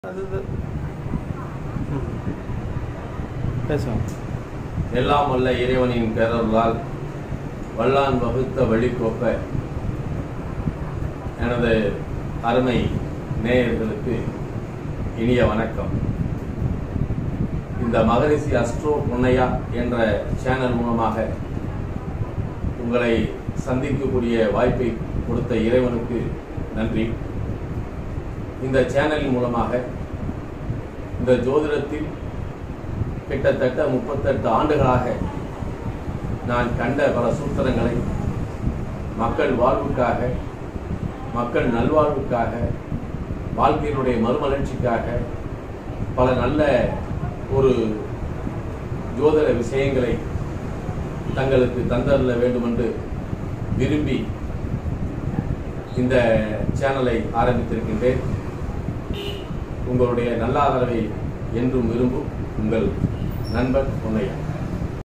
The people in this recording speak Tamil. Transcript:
அது இது. ம். பேசுவோம் எல்லாம் வல்ல இறைவனின் பேரருளால் வல்லான் வகுத்த வழிகோப்ப எனது அருமை நேயர்களுக்கு இனிய வணக்கம் இந்த மகரிஷி அஸ்ட்ரோ பொன்னையா என்ற சேனல் மூலமாக உங்களை சந்திக்கக்கூடிய வாய்ப்பை கொடுத்த இறைவனுக்கு நன்றி இந்த சேனலின் மூலமாக இந்த ஜோதிடத்தில் கிட்டத்தட்ட முப்பத்தெட்டு ஆண்டுகளாக நான் கண்ட பல சூத்திரங்களை மக்கள் வாழ்வுக்காக மக்கள் நல்வாழ்வுக்காக வாழ்க்கையினுடைய மறுமலர்ச்சிக்காக பல நல்ல ஒரு ஜோதிட விஷயங்களை தங்களுக்கு தந்தரல வேண்டுமென்று விரும்பி இந்த சேனலை ஆரம்பித்திருக்கின்றேன் உங்களுடைய நல்ல ஆதரவை என்றும் விரும்பும் உங்கள் நண்பர் பொன்னையா